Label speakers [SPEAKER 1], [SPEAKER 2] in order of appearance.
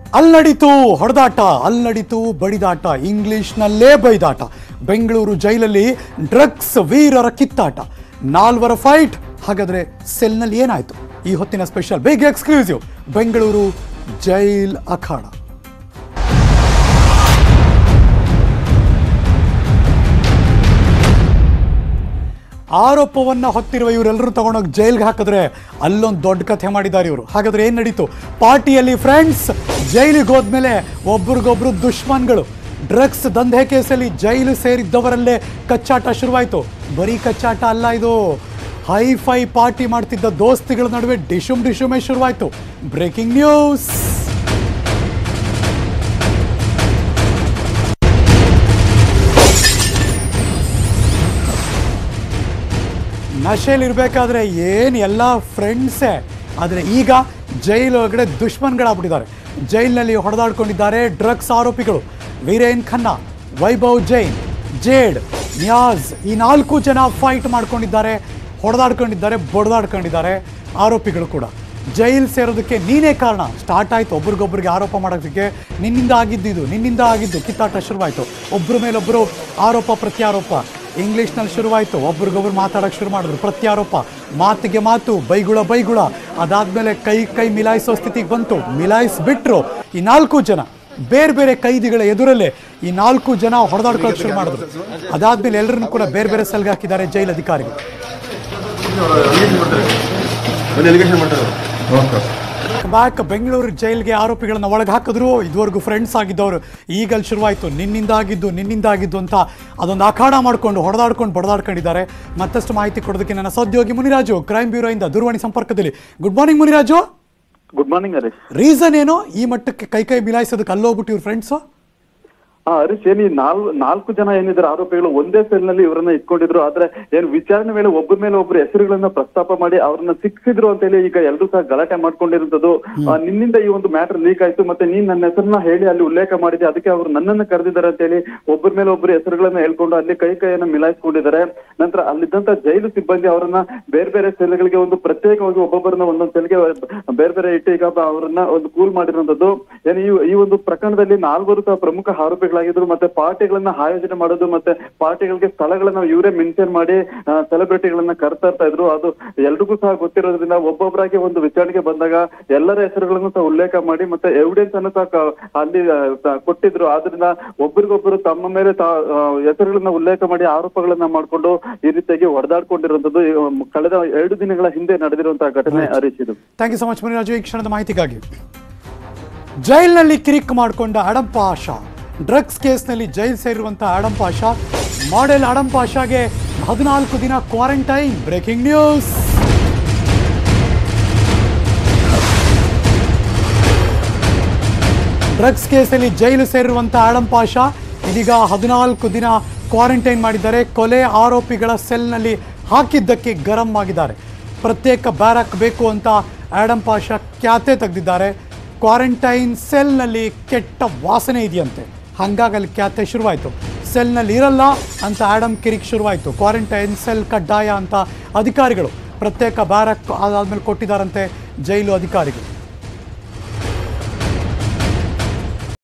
[SPEAKER 1] ಅಲ್ಲಡಿತು ಹೊಡೆದಾಟ ಅಲ್ಲಡಿತು ಬಡಿದಾಟ ಇಂಗ್ಲಿಷ್ನಲ್ಲೇ ಬೈದಾಟ ಬೆಂಗಳೂರು ಜೈಲಲ್ಲಿ ಡ್ರಗ್ಸ್ ವೀರರ ಕಿತ್ತಾಟ ನಾಲ್ವರ ಫೈಟ್ ಹಾಗಾದ್ರೆ ಸೆಲ್ನಲ್ಲಿ ಏನಾಯ್ತು ಈ ಹೊತ್ತಿನ special big exclusive Bengaluru jail ಅಖಾಡ ಆರೋಪವನ್ನ ಹೊತ್ತಿರುವ ಇವರೆಲ್ಲರೂ ತಗೊಂಡೋಗಿ ಜೈಲ್ಗೆ ಹಾಕಿದ್ರೆ ಅಲ್ಲೊಂದು ದೊಡ್ಡ ಕಥೆ ಮಾಡಿದ್ದಾರೆ ಇವರು ಹಾಗಾದ್ರೆ ಏನು ನಡೀತು ಪಾರ್ಟಿಯಲ್ಲಿ ಫ್ರೆಂಡ್ಸ್ ಜೈಲಿಗೆ ಹೋದ್ಮೇಲೆ ಒಬ್ರಿಗೊಬ್ರು ದುಶ್ಮನ್ಗಳು ಡ್ರಗ್ಸ್ ದಂಧೆ ಕೇಸಲ್ಲಿ ಜೈಲು ಸೇರಿದ್ದವರಲ್ಲೇ ಕಚ್ಚಾಟ ಶುರುವಾಯಿತು ಬರೀ ಕಚ್ಚಾಟ ಅಲ್ಲ ಇದು ಹೈ ಫೈ ಪಾರ್ಟಿ ಮಾಡ್ತಿದ್ದ ದೋಸ್ತಿಗಳ ನಡುವೆ ಡಿಶುಮ್ ಡಿಶುಮೇ ಶುರುವಾಯಿತು ಬ್ರೇಕಿಂಗ್ ನ್ಯೂಸ್ ನಶೆಯಲ್ಲಿರ್ಬೇಕಾದ್ರೆ ಏನು ಎಲ್ಲ ಫ್ರೆಂಡ್ಸೇ ಆದರೆ ಈಗ ಜೈಲ್ ಒಳಗಡೆ ದುಶ್ಮನ್ಗಳಾಗ್ಬಿಟ್ಟಿದ್ದಾರೆ ಜೈಲಿನಲ್ಲಿ ಹೊಡೆದಾಡ್ಕೊಂಡಿದ್ದಾರೆ ಡ್ರಗ್ಸ್ ಆರೋಪಿಗಳು ವೀರೇನ್ ಖನ್ನಾ ವೈಭವ್ ಜೈನ್ ಜೇಡ್ ನ್ಯಾಜ್ ಈ ನಾಲ್ಕು ಜನ ಫೈಟ್ ಮಾಡ್ಕೊಂಡಿದ್ದಾರೆ ಹೊಡೆದಾಡ್ಕೊಂಡಿದ್ದಾರೆ ಬಡ್ದಾಡ್ಕೊಂಡಿದ್ದಾರೆ ಆರೋಪಿಗಳು ಕೂಡ ಜೈಲ್ ಸೇರೋದಕ್ಕೆ ನೀನೇ ಕಾರಣ ಸ್ಟಾರ್ಟ್ ಆಯಿತು ಒಬ್ರಿಗೊಬ್ರಿಗೆ ಆರೋಪ ಮಾಡೋದಕ್ಕೆ ನಿನ್ನಿಂದ ಆಗಿದ್ದು ಇದು ನಿನ್ನಿಂದ ಆಗಿದ್ದು ಕಿತ್ತಾಟ ಶುರುವಾಯಿತು ಒಬ್ಬರ ಮೇಲೊಬ್ಬರು ಆರೋಪ ಪ್ರತ್ಯಾರೋಪ ಇಂಗ್ಲೀಷ್ನಲ್ಲಿ ಶುರುವಾಯಿತು ಒಬ್ರಿಗೊಬ್ರು ಮಾತಾಡೋಕೆ ಶುರು ಮಾಡಿದ್ರು ಪ್ರತ್ಯಾರೋಪ ಮಾತಿಗೆ ಮಾತು ಬೈಗುಳ ಬೈಗುಳ ಅದಾದಮೇಲೆ ಕೈ ಕೈ ಮಿಲಾಯಿಸೋ ಸ್ಥಿತಿಗೆ ಬಂತು ಮಿಲಾಯಿಸ್ಬಿಟ್ರು ಈ ನಾಲ್ಕು ಜನ ಬೇರೆ ಬೇರೆ ಕೈದಿಗಳ ಎದುರಲ್ಲೇ ಈ ನಾಲ್ಕು ಜನ ಹೊಡೆದಾಡ್ಕೊಳ್ಳೋಕೆ ಶುರು ಮಾಡಿದ್ರು ಅದಾದ್ಮೇಲೆ ಎಲ್ಲರನ್ನು ಕೂಡ ಬೇರೆ ಬೇರೆ ಸೆಲ್ಗೆ ಹಾಕಿದ್ದಾರೆ ಜೈಲ್ ಅಧಿಕಾರಿಗಳು
[SPEAKER 2] ಒಂದು ಎಲಿಗೇಷನ್ ಮಾಡ್ತಾರೆ
[SPEAKER 1] ಬ್ಯಾಕ್ ಬೆಂಗಳೂರು ಜೈಲ್ಗೆ ಆರೋಪಿಗಳನ್ನ ಒಳಗೆ ಹಾಕಿದ್ರು ಇದುವರೆಗೂ ಫ್ರೆಂಡ್ಸ್ ಆಗಿದ್ದವರು ಈಗ ಅಲ್ಲಿ ಶುರುವಾಯಿತು ನಿನ್ನಿಂದ ಆಗಿದ್ದು ನಿನ್ನಿಂದ ಆಗಿದ್ದು ಅಂತ ಅದೊಂದು ಅಖಾಡ ಮಾಡಿಕೊಂಡು ಹೊಡೆದಾಡ್ಕೊಂಡು ಬಡದಾಡ್ಕೊಂಡಿದ್ದಾರೆ ಮತ್ತಷ್ಟು ಮಾಹಿತಿ ಕೊಡೋದಕ್ಕೆ ನನ್ನ ಸಹೋದ್ಯೋಗಿ ಮುನಿರಾಜು ಕ್ರೈಮ್ ಬ್ಯೂರೋಯಿಂದ ದೂರವಾಣಿ ಸಂಪರ್ಕದಲ್ಲಿ good morning Muniraju
[SPEAKER 3] good morning Harish
[SPEAKER 1] reason ಏನು ಈ ಮಟ್ಟಕ್ಕೆ ಕೈ ಕೈ ಮಿಲಾಯಿಸೋದಕ್ಕೆ ಅಲ್ಲೋಗ್ಬಿಟ್ಟು ಇವ್ರ ಫ್ರೆಂಡ್ಸು
[SPEAKER 3] ಹಾ ಹರೀಶ್ ಏನ್ ಈ ನಾಲ್ ನಾಲ್ಕು ಜನ ಏನಿದ್ದಾರೆ ಆರೋಪಿಗಳು ಒಂದೇ ಸೆಲ್ ನಲ್ಲಿ ಇವರನ್ನ ಇಟ್ಕೊಂಡಿದ್ರು ಆದ್ರೆ ಏನ್ ವಿಚಾರಣೆ ಮೇಲೆ ಒಬ್ಬರ ಮೇಲೆ ಒಬ್ರು ಹೆಸರುಗಳನ್ನ ಪ್ರಸ್ತಾಪ ಮಾಡಿ ಅವ್ರನ್ನ ಶಿಕ್ಷಿದ್ರು ಅಂತ ಹೇಳಿ ಈಗ ಎಲ್ರು ಸಹ ಗಲಾಟೆ ಮಾಡ್ಕೊಂಡಿರುವಂತದ್ದು ಆ, ನಿನ್ನಿಂದ ಈ ಒಂದು ಮ್ಯಾಟರ್ ಲೀಕ್ ಆಯ್ತು ಮತ್ತೆ ನೀನ್ ನನ್ನ ಹೆಸರನ್ನ ಹೇಳಿ ಅಲ್ಲಿ ಉಲ್ಲೇಖ ಮಾಡಿದೆ ಅದಕ್ಕೆ ಅವರು ನನ್ನನ್ನ ಕರೆದಿದ್ದಾರೆ ಅಂತ ಹೇಳಿ ಒಬ್ಬರ ಮೇಲೆ ಒಬ್ರು ಹೆಸರುಗಳನ್ನ ಹೇಳ್ಕೊಂಡು ಅಲ್ಲಿ ಕೈ ಕೈಯನ್ನ ಮಿಲಾಯಿಸ್ಕೊಂಡಿದ್ದಾರೆ ನಂತರ ಅಲ್ಲಿದ್ದಂತ ಜೈಲು ಸಿಬ್ಬಂದಿ ಅವರನ್ನ ಬೇರೆ ಬೇರೆ ಸೆಲ್ಗಳಿಗೆ ಒಂದು ಪ್ರತ್ಯೇಕವಾಗಿ ಒಬ್ಬೊಬ್ಬರನ್ನ ಒಂದೊಂದು ಸೆಲ್ಗೆ ಬೇರೆ ಬೇರೆ ಇಟ್ಟು ಈಗ ಅವರನ್ನ ಒಂದು ಕೂಲ್ ಮಾಡಿರುವಂತದ್ದು ಏನು ಈ ಈ ಒಂದು ಪ್ರಕರಣದಲ್ಲಿ ನಾಲ್ವರು ಸಹ ಪ್ರಮುಖ ಆರೋಪಿಗಳಾಗಿದ್ರು ಮತ್ತೆ ಪಾರ್ಟಿಗಳನ್ನ ಆಯೋಜನೆ ಮಾಡೋದು ಮತ್ತೆ ಪಾರ್ಟಿಗಳಿಗೆ ಸ್ಥಳಗಳನ್ನ ಇವರೇ ಮೆನ್ಷನ್ ಮಾಡಿ ಸೆಲೆಬ್ರಿಟಿಗಳನ್ನ ಕರ್ತಾ ಇದ್ರು ಅದು ಎಲ್ರಿಗೂ ಸಹ ಗೊತ್ತಿರೋದ್ರಿಂದ ಒಬ್ಬೊಬ್ಬರಾಗಿ ಒಂದು ವಿಚಾರಣೆಗೆ ಬಂದಾಗ ಎಲ್ಲರ ಹೆಸರುಗಳನ್ನು ಸಹ ಉಲ್ಲೇಖ ಮಾಡಿ ಮತ್ತೆ ಎವಿಡೆನ್ಸ್ ಅನ್ನು ಸಹ ಕ- ಅಲ್ಲಿ ಆ, ತ- ಕೊಟ್ಟಿದ್ರು ಆದ್ರಿಂದ ಒಬ್ಬರಿಗೊಬ್ಬರು ತಮ್ಮ ಮೇಲೆ ತಾ- ಆ, ಹೆಸರುಗಳನ್ನ ಉಲ್ಲೇಖ ಮಾಡಿ ಆರೋಪಗಳನ್ನ ಮಾಡ್ಕೊಂಡು ಈ ರೀತಿಯಾಗಿ ಹೊಡೆದಾಡ್ಕೊಂಡಿರುವಂತದ್ದು ಈ, ಮ್, ಕಳೆದ ಎರಡು ದಿನಗಳ ಹಿಂದೆ ನಡೆದಿರುವಂತಹ ಘಟನೆ ಹರೀಶ್ ಇದು
[SPEAKER 1] thank you so much Muniraju ಈ ಕ್ಷಣದ ಮಾಹಿತಿಗಾಗಿ ಜೈಲಿನಲ್ಲಿ ಕಿರಿಕ್ ಮಾಡಿಕೊಂಡ ಅಡಂಪ ಆಶಾ ಡ್ರಗ್ಸ್ ಕೇಸ್ನಲ್ಲಿ ಜೈಲ್ ಸೇರಿರುವಂಥ ಅಡಂಪ ಆಶಾ ಮಾಡೆಲ್ ಅಡಂಪ ಆಶಾಗೆ ಹದಿನಾಲ್ಕು ದಿನ ಕ್ವಾರಂಟೈನ್ ಬ್ರೇಕಿಂಗ್ ನ್ಯೂಸ್ ಡ್ರಗ್ಸ್ ಕೇಸಲ್ಲಿ ಜೈಲು ಸೇರಿರುವಂಥ ಆಡಂಪ ಆಶಾ ಇದೀಗ ಹದಿನಾಲ್ಕು ದಿನ ಕ್ವಾರಂಟೈನ್ ಮಾಡಿದ್ದಾರೆ ಕೊಲೆ ಆರೋಪಿಗಳ ಸೆಲ್ನಲ್ಲಿ ಹಾಕಿದ್ದಕ್ಕೆ ಗರಂ ಆಗಿದ್ದಾರೆ ಪ್ರತ್ಯೇಕ ಬ್ಯಾರಕ್ ಬೇಕು ಅಂತ ಆಡಂ ಪಾಷಾ ಖ್ಯಾತೆ ತೆಗೆದಿದ್ದಾರೆ ಕ್ವಾರಂಟೈನ್ ಸೆಲ್ನಲ್ಲಿ ಕೆಟ್ಟ ವಾಸನೆ ಇದೆಯಂತೆ ಹಾಗಾಗಿ ಅಲ್ಲಿ ಖ್ಯಾತೆ ಶುರುವಾಯಿತು ಸೆಲ್ನಲ್ಲಿ ಇರಲ್ಲ ಅಂತ ಆಡಮ್ ಕಿರಿಕ್ ಶುರುವಾಯಿತು ಕ್ವಾರಂಟೈನ್ ಸೆಲ್ ಕಡ್ಡಾಯ ಅಂತ ಅಧಿಕಾರಿಗಳು ಪ್ರತ್ಯೇಕ ಬ್ಯಾರಕ್ ಅದಾದ್ಮೇಲೆ ಕೊಟ್ಟಿದ್ದಾರಂತೆ ಜೈಲು ಅಧಿಕಾರಿಗಳು